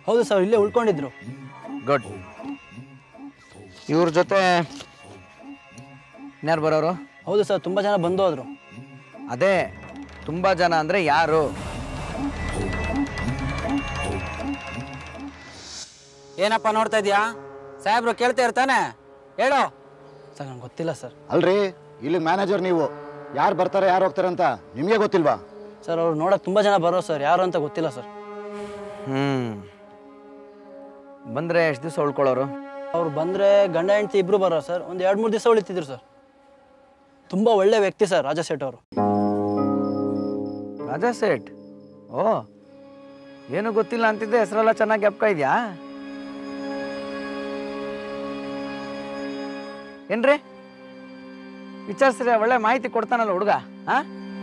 ಹೌದು ಸರ್ ಇಲ್ಲೇ ಉಳ್ಕೊಂಡಿದ್ರು ಗುಡ್ ಇವ್ರ ಜೊತೆ ಇನ್ಯಾರು ಬರೋರು ಹೌದು ಸರ್ ತುಂಬ ಜನ ಬಂದು ಹೋದ್ರು ಅದೇ ತುಂಬ ಜನ ಅಂದರೆ ಯಾರು ಏನಪ್ಪ ನೋಡ್ತಾ ಇದೀಯಾ ಸಾಹೇಬ್ರು ಕೇಳ್ತಾ ಇರ್ತಾನೆ ಹೇಳು ಸರ್ ನಂಗೆ ಗೊತ್ತಿಲ್ಲ ಸರ್ ಅಲ್ರಿ ಇಲ್ಲಿ ಮ್ಯಾನೇಜರ್ ನೀವು ಯಾರು ಬರ್ತಾರೆ ಯಾರು ಹೋಗ್ತಾರೆ ಅಂತ ನಿಮಗೆ ಗೊತ್ತಿಲ್ವಾ ಸರ್ ಅವ್ರು ನೋಡೋಕೆ ತುಂಬ ಜನ ಬರೋ ಸರ್ ಯಾರು ಅಂತ ಗೊತ್ತಿಲ್ಲ ಸರ್ ಹ್ಞೂ ಬಂದರೆ ಎಷ್ಟು ದಿವಸ ಉಳ್ಕೊಳ್ಳೋರು ಅವ್ರು ಬಂದರೆ ಗಂಡ ಹೆಂಡತಿ ಇಬ್ಬರು ಬರೋ ಸರ್ ಒಂದು ಎರಡು ಮೂರು ದಿವಸ ಉಳಿತಿದ್ರು ಸರ್ ತುಂಬ ಒಳ್ಳೆ ವ್ಯಕ್ತಿ ಸರ್ ರಾಜಾ ಶೆಟ್ ಅವರು ರಾಜಾ ಸೇಠ್ ಓ ಏನು ಗೊತ್ತಿಲ್ಲ ಅಂತಿದ್ದೆ ಹೆಸರೆಲ್ಲ ಚೆನ್ನಾಗಿ ಜ್ಞಾಪಕ ಇದೆಯಾ ಏನ್ರಿ ವಿಚಾರಿಸ್ರಿ ಒಳ್ಳೆ ಮಾಹಿತಿ ಕೊಡ್ತಾನಲ್ಲ ಹುಡುಗ ಹಾ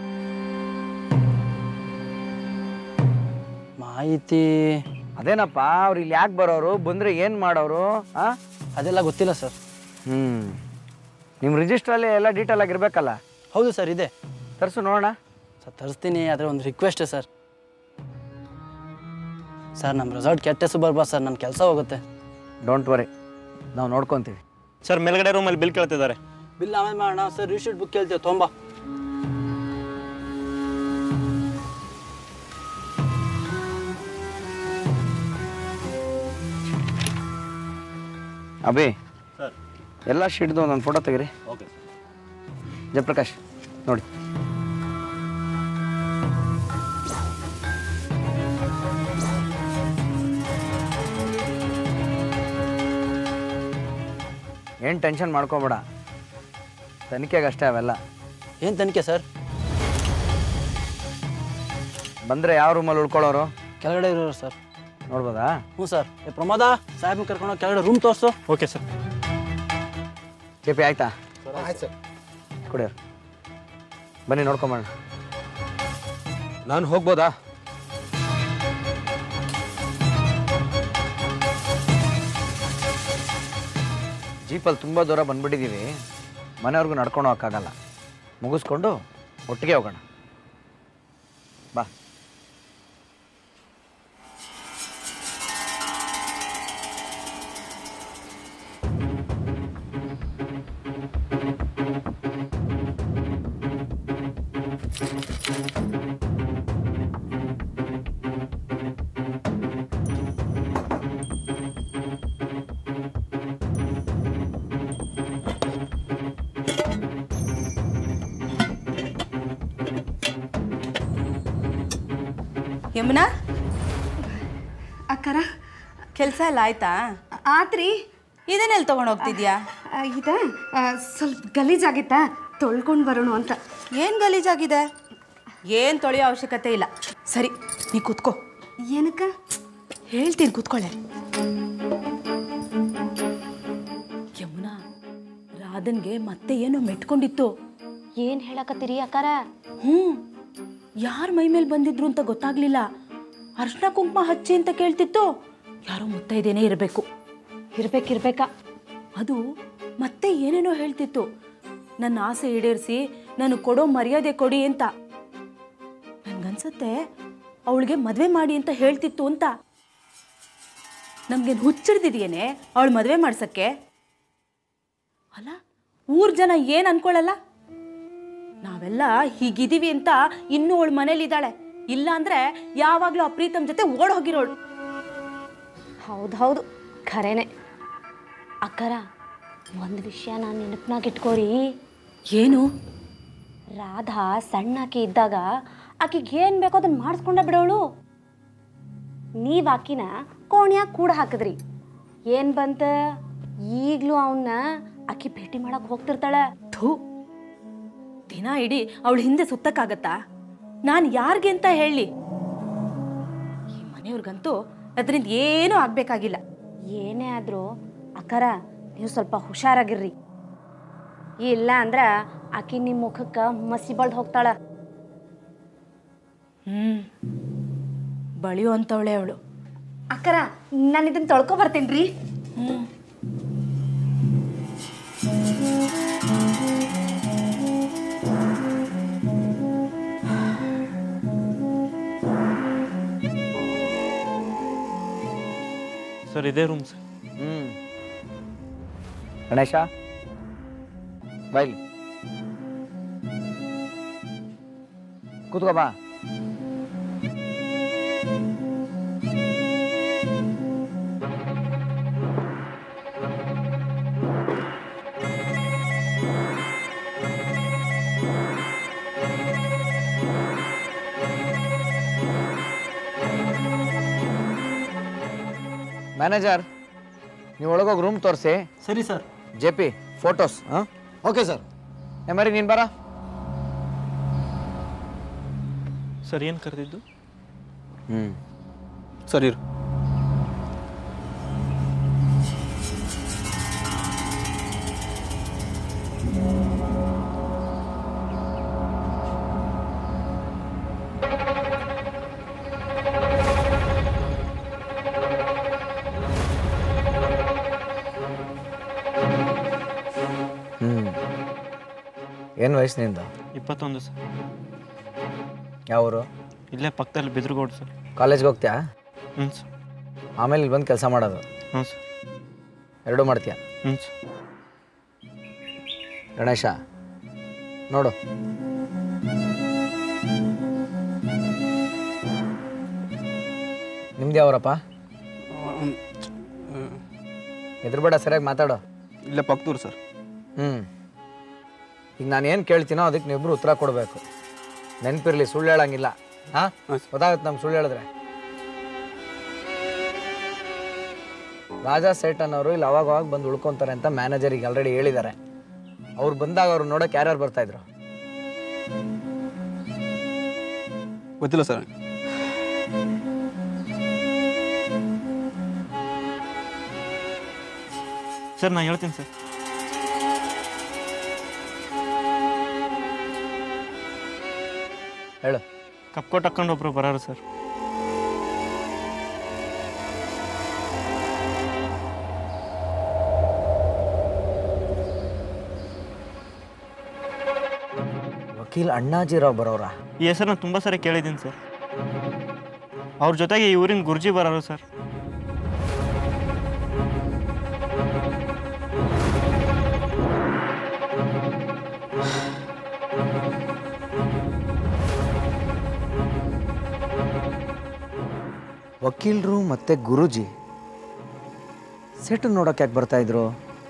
ಮಾಹಿತಿ ಅದೇನಪ್ಪ ಅವ್ರು ಇಲ್ಲಿ ಯಾಕೆ ಬರೋರು ಬಂದ್ರೆ ಏನು ಮಾಡೋರು ಹಾ ಅದೆಲ್ಲ ಗೊತ್ತಿಲ್ಲ ಸರ್ ಹ್ಞೂ ನಿಮ್ಮ ರಿಜಿಸ್ಟ್ರಲ್ಲಿ ಎಲ್ಲ ಡೀಟೇಲ್ ಆಗಿರ್ಬೇಕಲ್ಲ ಹೌದು ಸರ್ ಇದೆ ತರಿಸು ನೋಡೋಣ ಸರ್ ತರಿಸ್ತೀನಿ ಆದರೆ ಒಂದು ರಿಕ್ವೆಸ್ಟ್ ಸರ್ ಸರ್ ನಮ್ಮ ರೆಸಾರ್ಟ್ ಕೆಟ್ಟ ಹೆಸರು ಬರ್ಬಾರ್ದು ಸರ್ ನನ್ನ ಕೆಲಸ ಹೋಗುತ್ತೆ ಡೋಂಟ್ ವರಿ ನಾವು ನೋಡ್ಕೊತೀವಿ ಸರ್ ಮೇಲ್ಗಡೆ ರೂಮಲ್ಲಿ ಬಿಲ್ ಕೇಳ್ತಿದ್ದಾರೆ ಬಿಲ್ ಆಮೇಲೆ ಮಾಡೋಣ ಸರ್ ರಿಶೀಟ್ ಬುಕ್ ಕೇಳ್ತೀವಿ ತೊಂಬ ಅಭಿ ಸರ್ ಎಲ್ಲ ಶೀಟ್ದು ಒಂದೊಂದು ಫೋಟೋ ತೆಗಿರಿ ಓಕೆ ಜಯಪ್ರಕಾಶ್ ನೋಡಿ ಏನು ಟೆನ್ಷನ್ ಮಾಡ್ಕೋಬೇಡ ತನಿಖೆಗಷ್ಟೇ ಅವೆಲ್ಲ ಏನು ತನಿಖೆ ಸರ್ ಬಂದರೆ ಯಾವ ರೂಮಲ್ಲಿ ಉಳ್ಕೊಳ್ಳೋರು ಕೆಳಗಡೆ ಇರೋರು ಸರ್ ನೋಡ್ಬೋದಾ ಹ್ಞೂ ಸರ್ ಏ ಪ್ರಮೋದ ಸಾಹೇಬ್ನ ಕರ್ಕೊಂಡು ಕೆಳಗಡೆ ರೂಮ್ ತೋರಿಸು ಓಕೆ ಸರ್ ಕೆ ಪಿ ಆಯ್ತಾ ಕುಡಿಯೋರು ಬನ್ನಿ ನೋಡ್ಕೊಂಬೋಣ ನಾನು ಹೋಗ್ಬೋದಾ ಜೀಪಲ್ಲಿ ತುಂಬ ದೂರ ಬಂದ್ಬಿಟ್ಟಿದ್ದೀವಿ ಮನೆಯವ್ರಿಗೂ ನಡ್ಕೊಂಡು ಹೋಗೋಕ್ಕಾಗಲ್ಲ ಮುಗಿಸ್ಕೊಂಡು ಒಟ್ಟಿಗೆ ಹೋಗೋಣ ಬಾ ಯಮುನಾ ಅಕ್ಕರ ಕೆಲಸ ಎಲ್ಲ ಆಯ್ತಾ ಆತ್ರಿ ಇದನ್ನೆಲ್ಲಿ ತಗೊಂಡು ಹೋಗ್ತಿದ್ಯಾ ಆ, ಇದ ಆ, ಸ್ವಲ್ಪ ಗಲೀಜಾಗಿತ್ತಾ ತೊಳ್ಕೊಂಡು ಬರೋಣ ಅಂತ ಏನು ಗಲೀಜಾಗಿದೆ ಏನು ತೊಳೆಯೋ ಅವಶ್ಯಕತೆ ಇಲ್ಲ ಸರಿ ನೀ ಕೂತ್ಕೋ ಏನಕ್ಕ ಹೇಳ್ತೀನಿ ಕೂತ್ಕೊಳ್ಳೆ ಯಮುನಾ ರಾಧನ್ಗೆ ಮತ್ತೆ ಏನೋ ಮೆಟ್ಕೊಂಡಿತ್ತು ಏನು ಹೇಳಕತ್ತೀರಿ ಅಕ್ಕಾರ ಹ್ಞೂ ಯಾರ ಮೈ ಮೇಲೆ ಬಂದಿದ್ರು ಅಂತ ಗೊತ್ತಾಗ್ಲಿಲ್ಲ ಅರ್ಶಿನ ಕುಂಕುಮ ಹಚ್ಚಿ ಅಂತ ಕೇಳ್ತಿತ್ತು ಯಾರೋ ಮುತ್ತೈದೇನೆ ಇರಬೇಕು ಇರ್ಬೇಕಿರ್ಬೇಕ ಅದು ಮತ್ತೆ ಏನೇನೋ ಹೇಳ್ತಿತ್ತು ನನ್ನ ಆಸೆ ಈಡೇರಿಸಿ ನಾನು ಕೊಡೋ ಮರ್ಯಾದೆ ಕೊಡಿ ಅಂತ ನನ್ಗನ್ಸತ್ತೆ ಅವಳಿಗೆ ಮದುವೆ ಮಾಡಿ ಅಂತ ಹೇಳ್ತಿತ್ತು ಅಂತ ನಮ್ಗೇನು ಹುಚ್ಚಿಡ್ದಿದೆಯೇನೆ ಅವಳು ಮದುವೆ ಮಾಡ್ಸಕ್ಕೆ ಅಲ್ಲ ಊರ್ ಜನ ಏನು ಅನ್ಕೊಳ್ಳಲ್ಲ ನಾವೆಲ್ಲ ಹೀಗಿದೀವಿ ಅಂತ ಇನ್ನೂ ಅವಳು ಮನೇಲಿದ್ದಾಳೆ ಇಲ್ಲ ಅಂದ್ರೆ ಯಾವಾಗಲೂ ಆ ಪ್ರೀತಮ್ ಜೊತೆ ಓಡ್ ಹೋಗಿರೋಳು ಹೌದು ಹೌದು ಖರೇನೆ ಅಕ್ಕರ ಒಂದು ವಿಷಯ ನಾನು ನೆನಪಿನಾಗ ಇಟ್ಕೋರಿ ಏನು ರಾಧಾ ಸಣ್ಣಾಕಿ ಇದ್ದಾಗ ಆಕಿಗೆ ಏನು ಬೇಕೋ ಅದನ್ನ ಮಾಡಿಸ್ಕೊಂಡ ಬಿಡೋಳು ನೀವು ಆಕಿನ ಕೋಣ್ಯಾಗ ಕೂಡ ಹಾಕಿದ್ರಿ ಏನು ಬಂತ ಈಗಲೂ ಅವನ್ನ ಆಕಿ ಭೇಟಿ ಮಾಡಕ್ಕೆ ಹೋಗ್ತಿರ್ತಾಳೆ ಥೂ ದಿನ ಇಡೀ ಅವಳ ಹಿಂದೆ ಸುತ್ತಕ್ಕಾಗತ್ತಾ ನಾನು ಯಾರಿಗೆ ಅಂತ ಹೇಳಿ ಈ ಮನೆಯವ್ರಿಗಂತೂ ಅದರಿಂದ ಏನೂ ಆಗ್ಬೇಕಾಗಿಲ್ಲ ಏನೇ ಆದರೂ ಅಕ್ಕರ ನೀವು ಸ್ವಲ್ಪ ಹುಷಾರಾಗಿರ್ರಿ ಇಲ್ಲ ಅಂದ್ರೆ ಆಕಿ ನಿಮ್ಮ ಮುಖಕ್ಕೆ ಮಸಿ ಬಳ್ದು ಹೋಗ್ತಾಳ ಹ್ಮ್ ಬಳಿಯೋ ಅಂತವಳೆ ಅವಳು ಅಕ್ಕರ ನಾನು ಇದನ್ನ ತೊಳ್ಕೊ ಬರ್ತೇನೆ ರೀ ಹ್ಮ್ ಸರ್ ಇದೇ ರೂಮ್ ಸರ್ ಹ್ಞೂ ಗಣೇಶ ಬೈಲ್ ಕೂತ್ಕೋ ಬಾ ಮ್ಯಾನೇಜರ್ ನೀವು ಒಳಗೋಗಿ ರೂಮ್ ತೋರಿಸಿ ಸರಿ ಸರ್ ಜೆ ಪಿ ಫೋಟೋಸ್ ಹಾಂ ಓಕೆ ಸರ್ ಏ ಮರಿ ನೀನು ಬರ ಸರ್ ಏನು ಕರೆದಿದ್ದು ಹ್ಞೂ ಸರಿ ಹ್ಞೂ ಏನು ವಯಸ್ಸು ನಿಂದು ಇಪ್ಪತ್ತೊಂದು ಸರ್ ಯಾವರು ಇಲ್ಲೇ ಪಕ್ಕದಲ್ಲಿ ಬಿದ್ರಗೋಡು ಸರ್ ಕಾಲೇಜ್ಗೆ ಹೋಗ್ತೀಯಾ ಹ್ಞೂ ಸರ್ ಆಮೇಲೆ ಇಲ್ಲಿ ಬಂದು ಕೆಲಸ ಮಾಡೋದು ಹ್ಞೂ ಸರ್ ಎರಡೂ ಮಾಡ್ತೀಯಾ ಹ್ಞೂ ಸರ್ ಗಣೇಶ ನೋಡು ನಿಮ್ದು ಯಾವರಪ್ಪ ಎದುರುಬೇಡ ಸರಿಯಾಗಿ ಮಾತಾಡು ಇಲ್ಲೇ ಪಕ್ತೂರು ಸರ್ ಹ್ಞೂ ಈಗ ನಾನು ಏನು ಕೇಳ್ತೀನೋ ಅದಕ್ಕೆ ನೀವಿಬ್ರು ಉತ್ತರ ಕೊಡಬೇಕು ನೆನಪಿರಲಿ ಸುಳ್ಳು ಹೇಳಂಗಿಲ್ಲ ಹಾಂ ಗೊತ್ತಾಗುತ್ತೆ ನಮ್ಗೆ ಸುಳ್ಳು ಹೇಳಿದ್ರೆ ರಾಜಾ ಸೇಠ್ ಅನ್ನೋರು ಇಲ್ಲಿ ಅವಾಗ ಅವಾಗ ಬಂದು ಉಳ್ಕೊತಾರೆ ಅಂತ ಮ್ಯಾನೇಜರಿಗೆ ಆಲ್ರೆಡಿ ಹೇಳಿದ್ದಾರೆ ಅವ್ರು ಬಂದಾಗ ಅವ್ರು ನೋಡೋಕೆ ಯಾರ್ಯಾರು ಬರ್ತಾಯಿದ್ರು ಗೊತ್ತಿಲ್ಲ ಸರ್ ಸರ್ ನಾನು ಹೇಳ್ತೀನಿ ಸರ್ ಹೇಳು ಕಪ್ ಕೊಟ್ಟು ಹಾಕೊಂಡು ಒಬ್ರು ಬರೋರು ಸರ್ ವಕೀಲ್ ಅಣ್ಣಾಜಿರಾವ್ ಬರೋರಾ ಈ ಹೆಸರನ್ನ ತುಂಬ ಸರಿ ಕೇಳಿದ್ದೀನಿ ಸರ್ ಅವ್ರ ಜೊತೆಗೆ ಈ ಊರಿನ ಗುರುಜಿ ಬರೋರು ಸರ್ ವಕೀಲರು ಮತ್ತೆ ಗುರುಜಿ ಸೆಟ್ ನೋಡೋಕೆ ಯಾಕೆ ಬರ್ತಾ ಇದ್ರು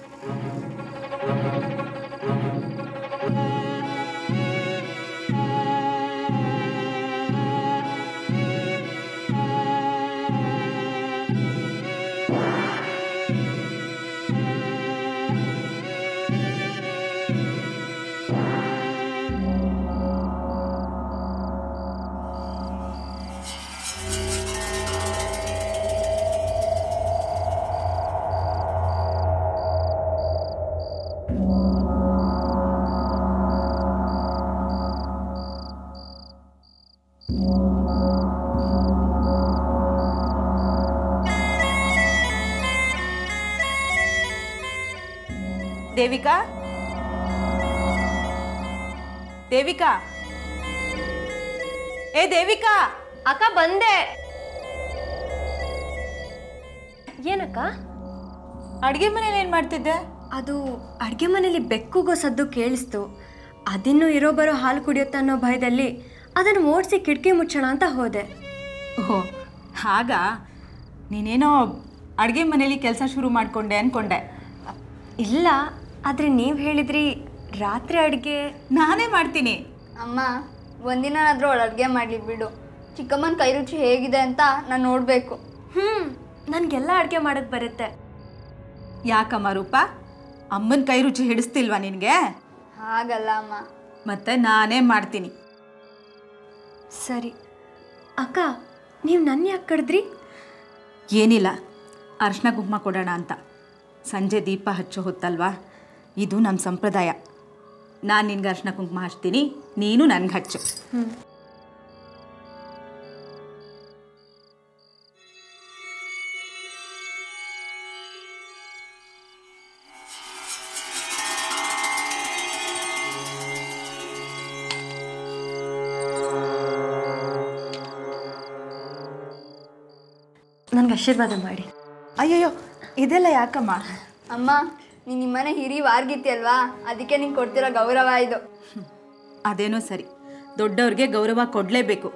ದೇವಿಕಾ ದೇವಿಕಾ ಏ ದೇವಿಕಾ ಅಕ್ಕ ಬಂದೆ ಏನಕ್ಕ ಅಡುಗೆ ಮನೇಲಿ ಏನು ಮಾಡ್ತಿದ್ದೆ ಅದು ಅಡುಗೆ ಮನೇಲಿ ಬೆಕ್ಕುಗೋ ಸದ್ದು ಕೇಳಿಸ್ತು ಅದಿನ್ನೂ ಇರೋ ಬರೋ ಹಾಲು ಕುಡಿಯುತ್ತೆ ಅನ್ನೋ ಭಯದಲ್ಲಿ ಅದನ್ನು ಓಡಿಸಿ ಕಿಟಕಿ ಮುಚ್ಚೋಣ ಅಂತ ಹೋದೆ ಓಹೋ ಹಾಗಾ ನೀನೇನೋ ಅಡುಗೆ ಮನೇಲಿ ಕೆಲಸ ಶುರು ಮಾಡಿಕೊಂಡೆ ಅಂದ್ಕೊಂಡೆ ಇಲ್ಲ ಆದರೆ ನೀವು ಹೇಳಿದ್ರಿ ರಾತ್ರಿ ಅಡುಗೆ ನಾನೇ ಮಾಡ್ತೀನಿ ಅಮ್ಮ ಒಂದಿನಾದ್ರೂ ಅವಳು ಅಡುಗೆ ಮಾಡಲಿ ಬಿಡು ಚಿಕ್ಕಮ್ಮನ ಕೈ ರುಚಿ ಹೇಗಿದೆ ಅಂತ ನಾನು ನೋಡಬೇಕು ಹ್ಞೂ ನನಗೆಲ್ಲ ಅಡುಗೆ ಮಾಡೋಕ್ಕೆ ಬರುತ್ತೆ ಯಾಕಮ್ಮ ರೂಪ ಅಮ್ಮನ ಕೈ ರುಚಿ ಹಿಡಿಸ್ತಿಲ್ವಾ ನಿನಗೆ ಹಾಗಲ್ಲ ಅಮ್ಮ ಮತ್ತೆ ನಾನೇ ಮಾಡ್ತೀನಿ ಸರಿ ಅಕ್ಕ ನೀವು ನನ್ನ ಯಾಕೆ ಕರೆದ್ರಿ ಏನಿಲ್ಲ ಅರ್ಶಿನ ಕುಂಕುಮ ಕೊಡೋಣ ಅಂತ ಸಂಜೆ ದೀಪ ಹಚ್ಚೋ ಹೊತ್ತಲ್ವಾ ಇದು ನಮ್ಮ ಸಂಪ್ರದಾಯ ನಾನು ನಿನ್ಗೆ ಅರ್ಶಿನ ಕುಂಕುಮ ಹಚ್ತೀನಿ ನೀನು ನನಗೆ ಹಚ್ಚು ನನಗೆ ಆಶೀರ್ವಾದ ಮಾಡಿ ಅಯ್ಯಯ್ಯೋ ಇದೆಲ್ಲ ಯಾಕಮ್ಮ ಅಮ್ಮ ನೀನು ನಿಮ್ಮನೆ ಹಿರಿ ವಾರ್ಗಿತ್ತಿ ಅಲ್ವಾ ಅದಕ್ಕೆ ನಿಂಗೆ ಕೊಡ್ತಿರೋ ಗೌರವ ಇದು ಅದೇನೋ ಸರಿ ದೊಡ್ಡವ್ರಿಗೆ ಗೌರವ ಕೊಡಲೇಬೇಕು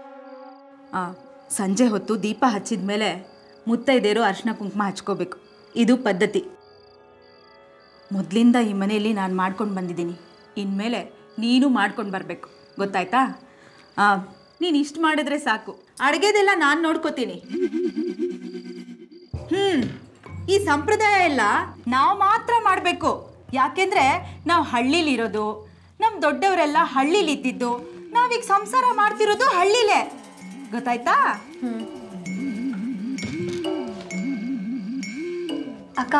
ಸಂಜೆ ಹೊತ್ತು ದೀಪ ಹಚ್ಚಿದ ಮೇಲೆ ಮುತ್ತೈದೇರು ಅರ್ಶಿನ ಕುಂಕುಮ ಹಚ್ಕೋಬೇಕು ಇದು ಪದ್ಧತಿ ಮೊದಲಿಂದ ಈ ಮನೆಯಲ್ಲಿ ನಾನು ಮಾಡ್ಕೊಂಡು ಬಂದಿದ್ದೀನಿ ಇನ್ಮೇಲೆ ನೀನು ಮಾಡ್ಕೊಂಡು ಬರಬೇಕು ಗೊತ್ತಾಯ್ತಾ ನೀನು ಇಷ್ಟು ಮಾಡಿದ್ರೆ ಸಾಕು ಅಡುಗೆದೆಲ್ಲ ನಾನು ನೋಡ್ಕೋತೀನಿ ಹ್ಞೂ ಈ ಸಂಪ್ರದಾಯ ಎಲ್ಲ ನಾವು ಮಾತ್ರ ಮಾಡಬೇಕು ಯಾಕೆಂದರೆ ನಾವು ಹಳ್ಳಿಲಿರೋದು ನಮ್ಮ ದೊಡ್ಡವರೆಲ್ಲ ಹಳ್ಳಿಲಿ ಇದ್ದಿದ್ದು ನಾವೀಗ ಸಂಸಾರ ಮಾಡ್ತಿರೋದು ಹಳ್ಳಿಲೇ ಗೊತ್ತಾಯ್ತಾ ಅಕ್ಕ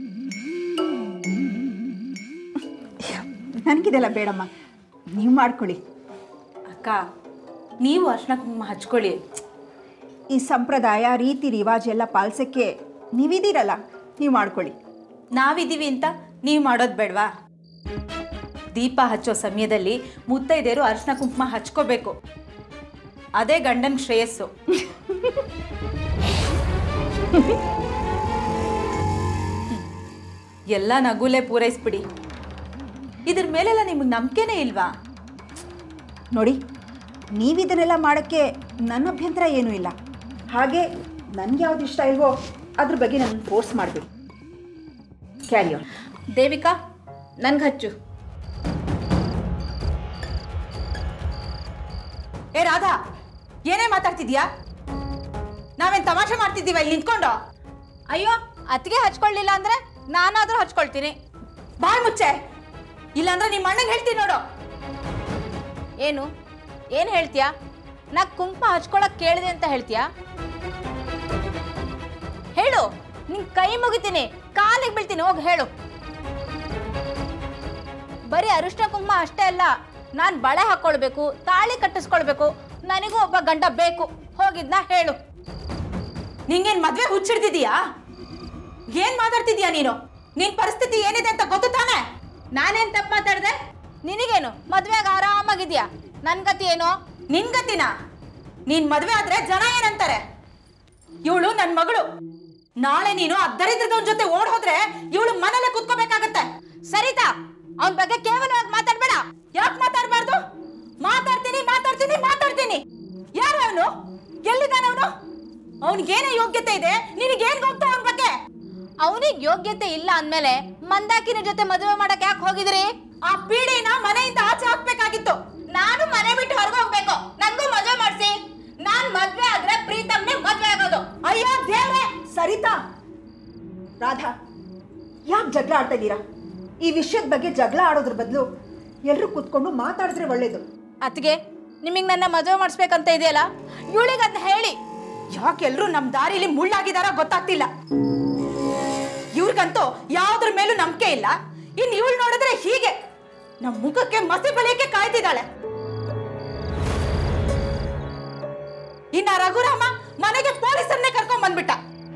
ನನಗಿದೆಲ್ಲ ಬೇಡಮ್ಮ ನೀವು ಮಾಡ್ಕೊಳ್ಳಿ ಅಕ್ಕ ನೀವು ಅರ್ಶಿನ ಕುಂಕುಮ ಹಚ್ಕೊಳ್ಳಿ ಈ ಸಂಪ್ರದಾಯ ರೀತಿ ರಿವಾಜ್ ಎಲ್ಲ ಪಾಲಿಸೋಕ್ಕೆ ನೀವಿದ್ದೀರಲ್ಲ ನೀವು ಮಾಡ್ಕೊಳ್ಳಿ ನಾವಿದ್ದೀವಿ ಅಂತ ನೀವು ಮಾಡೋದು ಬೇಡವಾ ದೀಪ ಹಚ್ಚೋ ಸಮಯದಲ್ಲಿ ಮುತ್ತೈದೆಯರು ಅರ್ಶಿನ ಕುಂಕುಮ ಹಚ್ಕೋಬೇಕು ಅದೇ ಗಂಡನ ಶ್ರೇಯಸ್ಸು ಎಲ್ಲ ನಗುಲೇ ಪೂರೈಸ್ಬಿಡಿ ಇದ್ರ ಮೇಲೆಲ್ಲ ನಿಮಗೆ ನಂಬಿಕೆನೇ ಇಲ್ವಾ ನೋಡಿ ನೀವಿದನ್ನೆಲ್ಲ ಮಾಡೋಕ್ಕೆ ನನ್ನ ಅಭ್ಯಂತರ ಏನೂ ಇಲ್ಲ ಹಾಗೆ ನನಗೆ ಯಾವ್ದು ಇಷ್ಟ ಇಲ್ವೋ ಅದ್ರ ಬಗ್ಗೆ ನನ್ನ ಫೋರ್ಸ್ ಮಾಡಬೇಡಿ ಕ್ಯಾರಿ ಆನ್ ದೇವಿಕಾ ನನ್ಗೆ ಹಚ್ಚು ಏ ರಾಧಾ ಏನೇ ಮಾತಾಡ್ತಿದ್ಯಾ ನಾವೇನ್ ತಮಾಷೆ ಮಾಡ್ತಿದ್ದೀವ ಇಲ್ಲಿ ನಿಂತ್ಕೊಂಡು ಅಯ್ಯೋ ಅತ್ತಿಗೆ ಹಚ್ಕೊಳ್ಳಿಲ್ಲ ಅಂದ್ರೆ ನಾನಾದ್ರೂ ಹಚ್ಕೊಳ್ತೀನಿ ಬಾಯ್ ಮುಚ್ಚೆ ಇಲ್ಲಾಂದ್ರೆ ನಿಮ್ಮ ಅಣ್ಣಂಗೆ ಹೇಳ್ತೀನಿ ನೋಡು ಏನು ಏನು ಹೇಳ್ತೀಯಾ ನಾ ಕುಂಕುಮ ಹಚ್ಕೊಳಕ್ ಕೇಳಿದೆ ಅಂತ ಹೇಳ್ತೀಯಾ ಹೇಳು ನಿನ್ ಕೈ ಮುಗಿತೀನಿ ಕಾಲಿಗೆ ಬೀಳ್ತೀನಿ ಹೋಗಿ ಹೇಳು ಬರೀ ಅರಿಶಿನ ಕುಂಕುಮ ಅಷ್ಟೇ ಅಲ್ಲ ನಾನು ಬಳೆ ಹಾಕೊಳ್ಬೇಕು ತಾಳಿ ಕಟ್ಟಿಸ್ಕೊಳ್ಬೇಕು ನನಗೂ ಒಬ್ಬ ಗಂಡ ಬೇಕು ಹೋಗಿದ್ನ ಹೇಳು ನಿಂಗೇನ್ ಮದ್ವೆ ಹುಚ್ಚಿಡ್ತಿದೀಯಾ ಏನ್ ಮಾತಾಡ್ತಿದ್ಯಾ ನೀನು ನಿನ್ ಪರಿಸ್ಥಿತಿ ಏನಿದೆ ಅಂತ ಗೊತ್ತು ತಾನೆ ನಾನೇನ್ ತಪ್ಪು ಮಾತಾಡ್ದೆ ನಿನಗೇನು ಮದ್ವೆಗೆ ಆರಾಮಾಗಿದ್ಯಾ ನನ್ ಗತಿ ಏನು ನಿನ್ ಗತಿನ ನೀನ್ ಮದ್ವೆ ಆದ್ರೆ ಜನ ಏನಂತಾರೆ ಇವಳು ನನ್ ಮಗಳು ನಾಳೆ ನೀನು ಆ ದರಿದ್ರದವನ್ ಜೊತೆ ಓಡ್ ಹೋದ್ರೆ ಇವಳು ಮನೇಲೆ ಕುತ್ಕೋಬೇಕಾಗತ್ತೆ ಸರಿತಾ ಅವನ ಬಗ್ಗೆ ಕೇವಲವಾಗಿ ಮಾತಾಡ್ಬೇಡ ಯಾಕೆ ಮಾತಾಡ್ಬಾರ್ದು ಮಾತಾಡ್ತೀನಿ ಮಾತಾಡ್ತೀನಿ ಮಾತಾಡ್ತೀನಿ ಯಾರು ಅವನು ಎಲ್ಲಿದ್ದಾನೆ ಅವನು ಅವನಿಗೇನೇ ಯೋಗ್ಯತೆ ಇದೆ ನಿನಗೇನ್ ಗೊತ್ತು ಅವನ ಬಗ್ಗೆ ಅವನಿಗೆ ಯೋಗ್ಯತೆ ಇಲ್ಲ ಅಂದ್ಮೇಲೆ ಮಂದಾಕಿನ ಜೊತೆ ಮದುವೆ ಮಾಡಕ್ ಯಾಕೆ ಹೋಗಿದ್ರಿ ಆ ಪೀಡಿನ ಮನೆಯಿಂದ ಆಚೆ ಹಾಕ್ಬೇಕಾಗಿತ್ತು ನಾನು ಮನೆ ಬಿಟ್ಟು ಹೊರಗೆ ಹೋಗ್ಬೇಕು ನನ್ಗೂ ಮದುವೆ ಮಾಡಿಸಿ ನಾನ್ ಮದ್ವೆ ಆದ್ರೆ ಪ್ರೀತಮ್ನೇ ಮದ್ವೆ ಆಗೋದು ಅಯ್ಯೋ ದೇವ್ರೆ ಸರಿತಾ ರಾಧಾ ಯಾಕೆ ಜಗಳ ಆಡ್ತಾ ಇದ್ದೀರಾ ಈ ವಿಷಯದ ಬಗ್ಗೆ ಜಗಳ ಆಡೋದ್ರ ಬದಲು ಎಲ್ಲರೂ ಕೂತ್ಕೊಂಡು ಮಾತಾಡಿದ್ರೆ ಒಳ್ಳೇದು ಅತ್ತಿಗೆ ನಿಮಗೆ ನನ್ನ ಮದುವೆ ಮಾಡಿಸ್ಬೇಕಂತ ಇದೆಯಲ್ಲ ಇವಳಿಗಂತ ಹೇಳಿ ಯಾಕೆಲ್ರೂ ನಮ್ ದಾರಿಲಿ ಮುಳ್ಳಾಗಿದಾರ ಗೊತ್ತಾಗ್ತಿಲ್ಲ ಇವ್ರಿಗಂತೂ ಯಾವ್ದ್ರ ಮೇಲೂ ನಂಬಿಕೆ ಇಲ್ಲ ಇನ್ ಇವಳು ನೋಡಿದ್ರೆ ಹೀಗೆ ನಮ್ ಮುಖಕ್ಕೆ ಮಸಿ ಬಳಿಯಕ್ಕೆ ಕಾಯ್ತಿದ್ದಾಳೆ ಇನ್ನ ರಘುರಾಮ ಮನೆಗೆ ಪೊಲೀಸನ್ನೇ ಕರ್ಕೊಂಡ್ ಬಂದ್ಬಿಟ್ಟ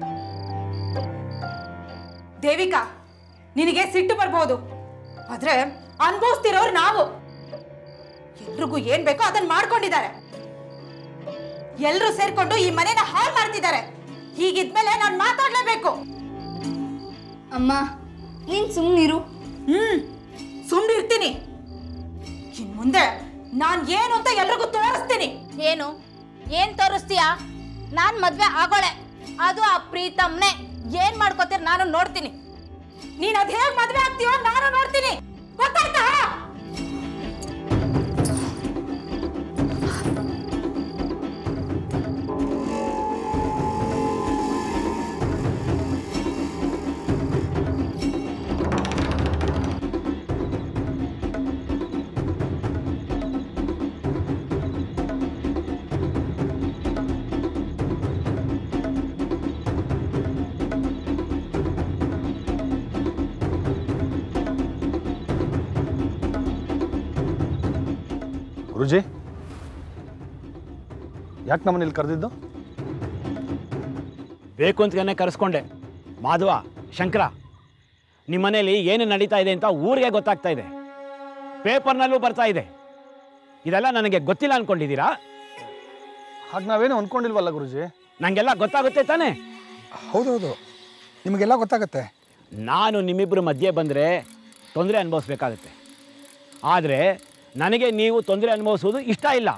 ದೇವಿಕಾ ನಿನಗೆ ಸಿಟ್ಟು ಬರ್ಬೋದು ಆದ್ರೆ ಅನ್ಭವಿಸ್ತಿರೋರು ನಾವು ಎಲ್ರಿಗೂ ಏನ್ ಬೇಕೋ ಅದನ್ನ ಮಾಡ್ಕೊಂಡಿದ್ದಾರೆ ಎಲ್ರೂ ಸೇರ್ಕೊಂಡು ಈ ಮನೆನ ಹಾಳು ಮಾಡ್ತಿದ್ದಾರೆ ಹೀಗಿದ್ಮೇಲೆ ನಾನು ಮಾತಾಡ್ಲೇಬೇಕು ಅಮ್ಮ ನೀನು ಸುಮ್ಮನಿರು ಹ್ಮ್ ಸುಮ್ಮನಿರ್ತೀನಿ ಇನ್ ಮುಂದೆ ನಾನ್ ಏನು ಅಂತ ಎಲ್ರಿಗೂ ತೋರಿಸ್ತೀನಿ ಏನು ಏನ್ ತೋರಿಸ್ತೀಯಾ ನಾನ್ ಮದ್ವೆ ಆಗೋಳೆ ಅದು ಆ ಪ್ರೀತಮ್ನೇ ಏನ್ ಮಾಡ್ಕೋತೀರ ನಾನು ನೋಡ್ತೀನಿ ನೀನ್ ಅದ್ ಹೇಗ್ ಮದ್ವೆ ಆಗ್ತೀಯೋ ನಾನು ನೋಡ್ತೀನಿ ಗೊತ್ತಾಯ್ತಾ ಗುರುಜಿ ಯಾಕೆ ನಮ್ಮನ್ನ ಇಲ್ಲಿ ಕರೆದಿದ್ದು ಬೇಕು ಅಂತಲೇ ಕರೆಸ್ಕೊಂಡೆ ಮಾಧವ ಶಂಕರ ನಿಮ್ಮ ಮನೇಲಿ ಏನು ನಡೀತಾ ಇದೆ ಅಂತ ಊರಿಗೆ ಗೊತ್ತಾಗ್ತಾ ಇದೆ ಪೇಪರ್ನಲ್ಲೂ ಬರ್ತಾ ಇದೆ ಇದೆಲ್ಲ ನನಗೆ ಗೊತ್ತಿಲ್ಲ ಅನ್ಕೊಂಡಿದ್ದೀರಾ ಹಾಗೆ ನಾವೇನು ಅಂದ್ಕೊಂಡಿಲ್ವಲ್ಲ ಗುರುಜಿ ನನಗೆಲ್ಲ ಗೊತ್ತಾಗುತ್ತೆ ತಾನೇ ಹೌದೌದು ನಿಮಗೆಲ್ಲ ಗೊತ್ತಾಗುತ್ತೆ ನಾನು ನಿಮ್ಮಿಬ್ಬರ ಮಧ್ಯೆ ಬಂದರೆ ತೊಂದರೆ ಅನುಭವಿಸ್ಬೇಕಾಗತ್ತೆ ಆದರೆ ನನಗೆ ನೀವು ತೊಂದರೆ ಅನುಭವಿಸೋದು ಇಷ್ಟ ಇಲ್ಲ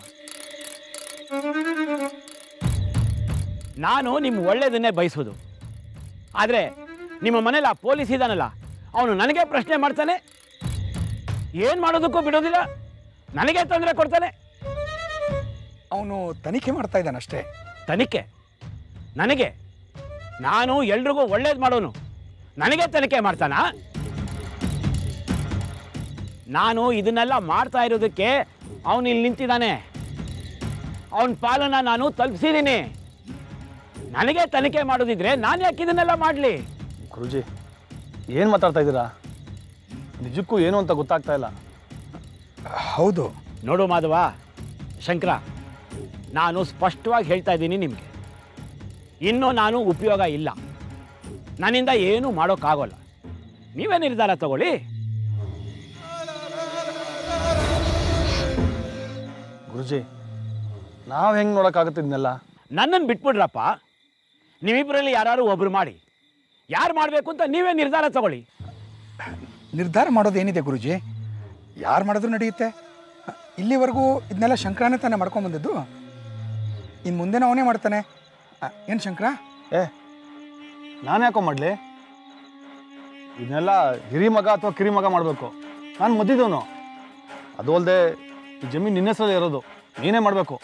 ನಾನು ನಿಮ್ಮ ಒಳ್ಳೆಯದನ್ನೇ ಬಯಸೋದು ಆದರೆ ನಿಮ್ಮ ಮನೇಲಿ ಆ ಪೊಲೀಸ್ ಇದ್ದಾನಲ್ಲ ಅವನು ನನಗೆ ಪ್ರಶ್ನೆ ಮಾಡ್ತಾನೆ ಏನು ಮಾಡೋದಕ್ಕೂ ಬಿಡೋದಿಲ್ಲ ನನಗೆ ತೊಂದರೆ ಕೊಡ್ತಾನೆ ಅವನು ತನಿಖೆ ಮಾಡ್ತಾ ಇದ್ದಾನಷ್ಟೇ ತನಿಖೆ ನನಗೆ ನಾನು ಎಲ್ರಿಗೂ ಒಳ್ಳೇದು ಮಾಡೋನು ನನಗೆ ತನಿಖೆ ಮಾಡ್ತಾನಾ ನಾನು ಇದನ್ನೆಲ್ಲ ಮಾಡ್ತಾ ಇರೋದಕ್ಕೆ ಅವನು ಇಲ್ಲಿ ನಿಂತಿದ್ದಾನೆ ಅವನ ಪಾಲನ್ನ ನಾನು ತಲುಪಿಸಿದ್ದೀನಿ ನನಗೆ ತನಿಖೆ ಮಾಡೋದಿದ್ರೆ ನಾನು ಯಾಕೆ ಇದನ್ನೆಲ್ಲ ಮಾಡಲಿ ಗುರುಜಿ ಏನು ಮಾತಾಡ್ತಾ ಇದ್ದೀರಾ ನಿಜಕ್ಕೂ ಏನು ಅಂತ ಗೊತ್ತಾಗ್ತಾ ಇಲ್ಲ ಹೌದು ನೋಡು ಮಾಧವ ಶಂಕರ ನಾನು ಸ್ಪಷ್ಟವಾಗಿ ಹೇಳ್ತಾ ಇದ್ದೀನಿ ನಿಮಗೆ ಇನ್ನೂ ನಾನು ಉಪಯೋಗ ಇಲ್ಲ ನನ್ನಿಂದ ಏನೂ ಮಾಡೋಕ್ಕಾಗೋಲ್ಲ ನೀವೇ ನಿರ್ಧಾರ ತಗೊಳ್ಳಿ ಗುರುಜಿ ನಾವು ಹೆಂಗೆ ನೋಡೋಕ್ಕಾಗುತ್ತೆ ಇದನ್ನೆಲ್ಲ ನನ್ನನ್ನು ಬಿಟ್ಬಿಡ್ರಪ್ಪ ನೀವಿಬ್ಬರಲ್ಲಿ ಯಾರು ಒಬ್ರು ಮಾಡಿ ಯಾರು ಮಾಡಬೇಕು ಅಂತ ನೀವೇ ನಿರ್ಧಾರ ತಗೊಳ್ಳಿ ನಿರ್ಧಾರ ಮಾಡೋದೇನಿದೆ ಗುರುಜಿ ಯಾರು ಮಾಡಿದ್ರು ನಡೆಯುತ್ತೆ ಇಲ್ಲಿವರೆಗೂ ಇದನ್ನೆಲ್ಲ ಶಂಕರನೇ ತಾನೇ ಮಾಡ್ಕೊಂಬಂದಿದ್ದು ಇನ್ನು ಮುಂದೆ ಅವನೇ ಮಾಡ್ತಾನೆ ಏನು ಶಂಕರ ಏ ನಾನು ಯಾಕೋ ಮಾಡಲಿ ಇದನ್ನೆಲ್ಲ ಹಿರಿ ಮಗ ಅಥವಾ ಕಿರಿ ಮಗ ಮಾಡಬೇಕು ನಾನು ಮದ್ದಿದ್ದವನು ಅದು ಅಲ್ಲದೆ ಈ ಜಮೀನು ನಿನ್ನ ಹೆಸರಲ್ಲಿ ಇರೋದು ನೀನೇ ಮಾಡಬೇಕು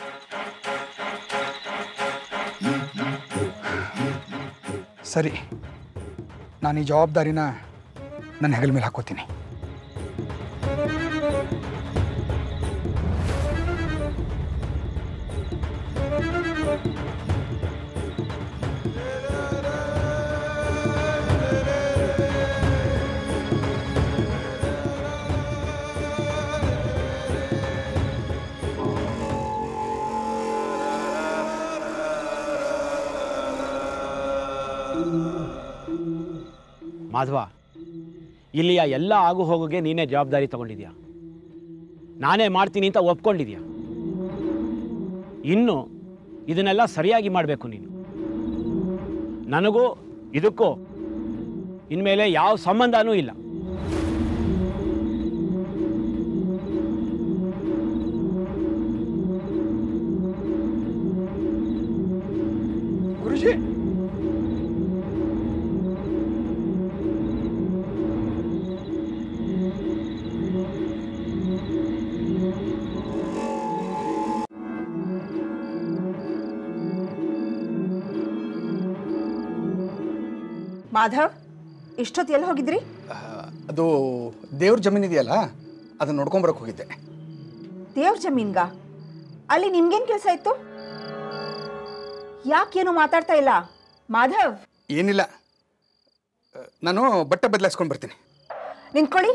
ಸರಿ ನಾನು ಈ ಜವಾಬ್ದಾರಿನ ನನ್ನ ಹೆಗಲ ಮೇಲೆ ಹಾಕೋತೀನಿ ಮಾಧವ ಇಲ್ಲಿಯ ಎಲ್ಲ ಆಗು ಹೋಗುಗೆ ನೀನೇ ಜವಾಬ್ದಾರಿ ತಗೊಂಡಿದ್ಯಾ ನಾನೇ ಮಾಡ್ತೀನಿ ಅಂತ ಒಪ್ಕೊಂಡಿದ್ಯಾ ಇನ್ನು ಇದನ್ನೆಲ್ಲ ಸರಿಯಾಗಿ ಮಾಡಬೇಕು ನೀನು ನನಗೂ ಇದಕ್ಕೂ ಇನ್ಮೇಲೆ ಯಾವ ಸಂಬಂಧನೂ ಇಲ್ಲ ಗುರುಜಿ ಮಾಧವ್ ಇಷ್ಟೊತ್ತು ಎಲ್ಲಿ ಹೋಗಿದ್ರಿ ಅದು ದೇವ್ರ ಜಮೀನು ಇದೆಯಲ್ಲ ಅದನ್ನ ನೋಡ್ಕೊಂಬರಕ್ಕೆ ಹೋಗಿದ್ದೆ ದೇವ್ರ ಜಮೀನ್ಗ ಅಲ್ಲಿ ನಿಮ್ಗೇನು ಕೆಲಸ ಇತ್ತು ಯಾಕೇನು ಮಾತಾಡ್ತಾ ಇಲ್ಲ ಮಾಧವ್ ಏನಿಲ್ಲ ಆ, ನಾನು ಬಟ್ಟೆ ಬದಲಾಯಿಸ್ಕೊಂಡು ಬರ್ತೀನಿ ನಿಂತ್ಕೊಳ್ಳಿ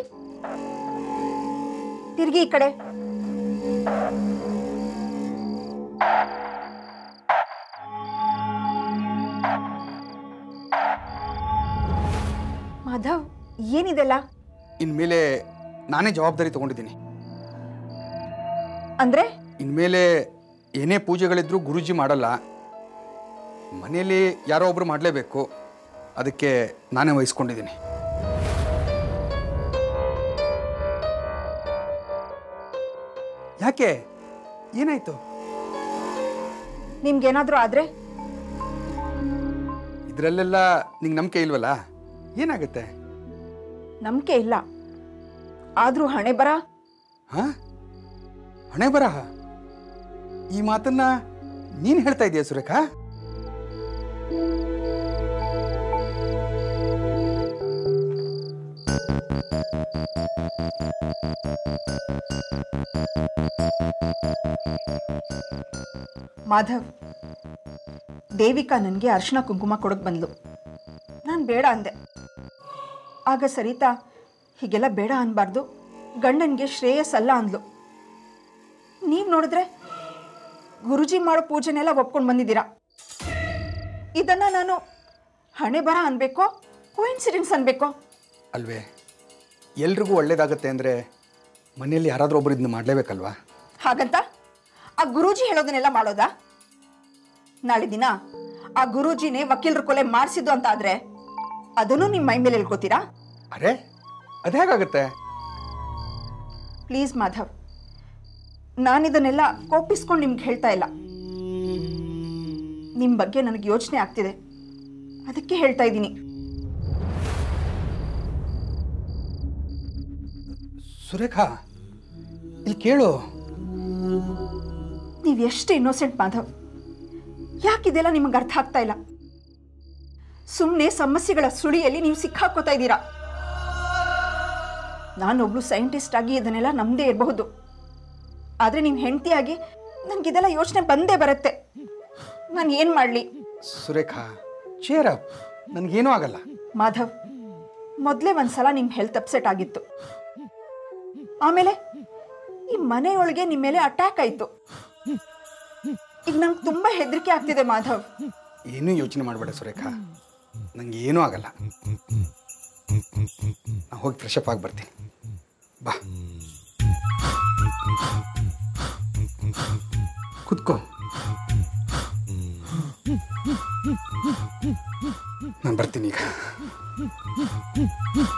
ತಿರ್ಗಿ ಈ ಕಡೆ ಮಾಧವ್ ಏನಿದೆಲ್ಲ ಇನ್ಮೇಲೆ ನಾನೇ ಜವಾಬ್ದಾರಿ ತಗೊಂಡಿದ್ದೀನಿ ಅಂದ್ರೆ ಇನ್ಮೇಲೆ ಏನೇ ಪೂಜೆಗಳಿದ್ರೂ ಗುರೂಜಿ ಮಾಡಲ್ಲ ಮನೆಯಲ್ಲಿ ಯಾರೋ ಒಬ್ರು ಮಾಡಲೇಬೇಕು ಅದಕ್ಕೆ ನಾನೇ ವಹಿಸ್ಕೊಂಡಿದ್ದೀನಿ ಯಾಕೆ ಏನಾಯ್ತು ನಿಮ್ಗೇನಾದ್ರೂ ಆದ್ರೆ ಇದರಲ್ಲೆಲ್ಲ ನಿಂಗೆ ನಂಬಿಕೆ ಇಲ್ವಲ್ಲ ಏನಾಗುತ್ತೆ ನಂಬಿಕೆ ಇಲ್ಲ ಆದ್ರೂ ಹಣೆ ಬರ ಹಾ ಹಣೆ ಬರಹ ಈ ಮಾತನ್ನ ನೀನು ಹೇಳ್ತಾ ಇದೀಯ ಸುರೇಖಾ ಮಾಧವ್ ದೇವಿಕಾ ನನಗೆ ಅರ್ಶಿನ ಕುಂಕುಮ ಕೊಡಕ್ಕೆ ಬಂದ್ಲು ನಾನು ಬೇಡ ಅಂದೆ ಆಗ ಸರಿತಾ ಹೀಗೆಲ್ಲ ಬೇಡ ಅನ್ಬಾರ್ದು ಗಂಡನಿಗೆ ಶ್ರೇಯಸ್ ಅಲ್ಲ ಅಂದ್ಲು ನೀವು ನೋಡಿದ್ರೆ ಗುರುಜಿ ಮಾಡೋ ಪೂಜೆನೆಲ್ಲ ಒಪ್ಕೊಂಡು ಬಂದಿದ್ದೀರಾ ಇದನ್ನು ನಾನು ಹಣೆ ಬರ ಅನ್ಬೇಕೋ ಕೋಇನ್ಸಿಡೆನ್ಸ್ ಅನ್ಬೇಕೋ ಅಲ್ವೇ ಎಲ್ರಿಗೂ ಒಳ್ಳೇದಾಗತ್ತೆ ಅಂದರೆ ಮನೆಯಲ್ಲಿ ಯಾರಾದರೂ ಒಬ್ರು ಇದನ್ನ ಮಾಡಲೇಬೇಕಲ್ವಾ ಹಾಗಂತ ಆ ಗುರೂಜಿ ಹೇಳೋದನ್ನೆಲ್ಲ ಮಾಡೋದಾ ನಾಳೆ ದಿನ ಆ ಗುರೂಜಿನೇ ವಕೀಲರ ಕೊಲೆ ಮಾಡಿಸಿದ್ದು ಅಂತ ಆದ್ರೆ ಅದನ್ನು ನಿಮ್ಮ ಮೈ ಮೇಲೆ ಹೇಳ್ಕೊತೀರಾ ಅರೆ ಅದು ಹೇಗಾಗುತ್ತೆ ಪ್ಲೀಸ್ ಮಾಧವ್ ನಾನಿದನ್ನೆಲ್ಲ ಕೋಪಿಸ್ಕೊಂಡು ನಿಮ್ಗೆ ಹೇಳ್ತಾ ಇಲ್ಲ ನಿಮ್ಮ ಬಗ್ಗೆ ನನಗೆ ಯೋಚನೆ ಆಗ್ತಿದೆ ಅದಕ್ಕೆ ಹೇಳ್ತಾ ಇದ್ದೀನಿ ಸುರೇಖಾ ಇಲ್ಲಿ ಕೇಳು ನೀವು ಎಷ್ಟು ಇನ್ನೋಸೆಂಟ್ ಮಾಧವ್ ಯಾಕಿದೆಲ್ಲ ನಿಮಗೆ ಅರ್ಥ ಆಗ್ತಾ ಇಲ್ಲ ಸುಮ್ಮನೆ ಸಮಸ್ಯೆಗಳ ಸುಳಿಯಲ್ಲಿ ನೀವು ಸಿಕ್ಕಾಕೋತಾ ಇದ್ದೀರಾ ನಾನೊಬ್ಳು ಸೈಂಟಿಸ್ಟ್ ಆಗಿ ಇದನ್ನೆಲ್ಲ ನಮ್ಮದೇ ಇರಬಹುದು ಆದರೆ ನೀವು ಹೆಂಡತಿಯಾಗಿ ನನಗಿದೆಲ್ಲ ಯೋಚನೆ ಬಂದೇ ಬರುತ್ತೆ ನಾನು ಏನು ಮಾಡಲಿ ಸುರೇಖಾ ಚೇರ್ ಅಪ್ ನನಗೇನೂ ಆಗಲ್ಲ ಮಾಧವ್ ಮೊದಲೇ ಒಂದ್ಸಲ ನಿಮ್ಮ ಹೆಲ್ತ್ ಅಪ್ಸೆಟ್ ಆಗಿತ್ತು ಆಮೇಲೆ ಈ ಮನೆಯೊಳಗೆ ನಿಮ್ಮ ಮೇಲೆ ಅಟ್ಯಾಕ್ ಆಯಿತು ಈಗ ನಂಗೆ ತುಂಬ ಹೆದರಿಕೆ ಆಗ್ತಿದೆ ಮಾಧವ್ ಏನೂ ಯೋಚನೆ ಮಾಡಬೇಡ ಸುರೇಖಾ ನಂಗೆ ಏನೂ ಆಗಲ್ಲ ನಾ ಹೋಗಿ ಫ್ರೆಶ್ ಅಪ್ ಆಗಿ ಬರ್ತೀನಿ ಬಾ ಕುತ್ಕೋ ನಾನು ಬರ್ತೀನಿ ಈಗ